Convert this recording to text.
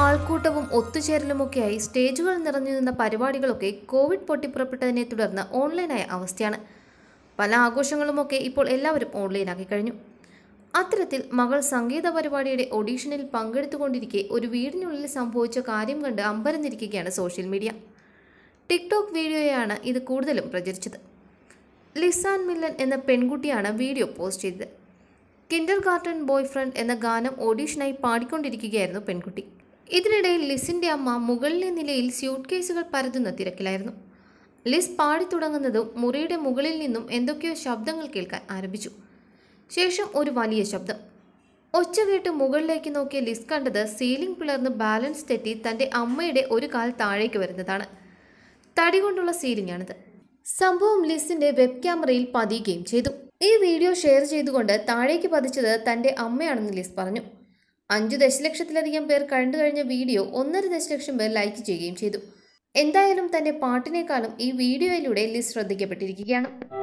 ആൾക്കൂട്ടവും ഒത്തുചേരലുമൊക്കെയായി സ്റ്റേജുകൾ നിറഞ്ഞു നിന്ന പരിപാടികളൊക്കെ കോവിഡ് പൊട്ടിപ്പുറപ്പെട്ടതിനെ തുടർന്ന് ഓൺലൈനായ അവസ്ഥയാണ് പല ആഘോഷങ്ങളുമൊക്കെ ഇപ്പോൾ എല്ലാവരും ഓൺലൈനാക്കി കഴിഞ്ഞു അത്തരത്തിൽ മകൾ സംഗീത പരിപാടിയുടെ ഓഡീഷനിൽ പങ്കെടുത്തുകൊണ്ടിരിക്കെ ഒരു വീടിനുള്ളിൽ സംഭവിച്ച കാര്യം കണ്ട് അമ്പരന്നിരിക്കുകയാണ് സോഷ്യൽ മീഡിയ ടിക്ടോക്ക് വീഡിയോയാണ് ഇത് കൂടുതലും പ്രചരിച്ചത് ലിസാൻ മില്ലൻ എന്ന പെൺകുട്ടിയാണ് വീഡിയോ പോസ്റ്റ് ചെയ്തത് കിൻഡർ ഗാർട്ടൻ ബോയ് ഫ്രണ്ട് എന്ന ഗാനം ഓഡീഷനായി പാടിക്കൊണ്ടിരിക്കുകയായിരുന്നു പെൺകുട്ടി ഇതിനിടയിൽ ലിസിന്റെ അമ്മ മുകളിലെ നിലയിൽ സ്യൂട്ട് കേസുകൾ പരതുന്ന തിരക്കിലായിരുന്നു ലിസ് പാടി തുടങ്ങുന്നതും മുറിയുടെ മുകളിൽ നിന്നും എന്തൊക്കെയോ ശബ്ദങ്ങൾ കേൾക്കാൻ ആരംഭിച്ചു ശേഷം ഒരു വലിയ ശബ്ദം ഒച്ച കേട്ട് മുകളിലേക്ക് നോക്കിയ ലിസ് കണ്ടത് സീലിംഗ് പിളർന്ന് ബാലൻസ് തെറ്റി തൻ്റെ അമ്മയുടെ ഒരു കാൽ താഴേക്ക് വരുന്നതാണ് തടി കൊണ്ടുള്ള സീലിംഗ് ആണിത് സംഭവം ലിസിന്റെ വെബ് ക്യാമറയിൽ പതിയുകയും ചെയ്തു ഈ വീഡിയോ ഷെയർ ചെയ്തുകൊണ്ട് താഴേക്ക് പതിച്ചത് തൻ്റെ അമ്മയാണെന്ന് ലിസ് പറഞ്ഞു അഞ്ചു ദശലക്ഷത്തിലധികം പേർ കണ്ടു കഴിഞ്ഞ വീഡിയോ ഒന്നര ദശലക്ഷം പേർ ലൈക്ക് ചെയ്യുകയും ചെയ്തു എന്തായാലും തൻ്റെ പാട്ടിനേക്കാളും ഈ വീഡിയോയിലൂടെ ലിസ് ശ്രദ്ധിക്കപ്പെട്ടിരിക്കുകയാണ്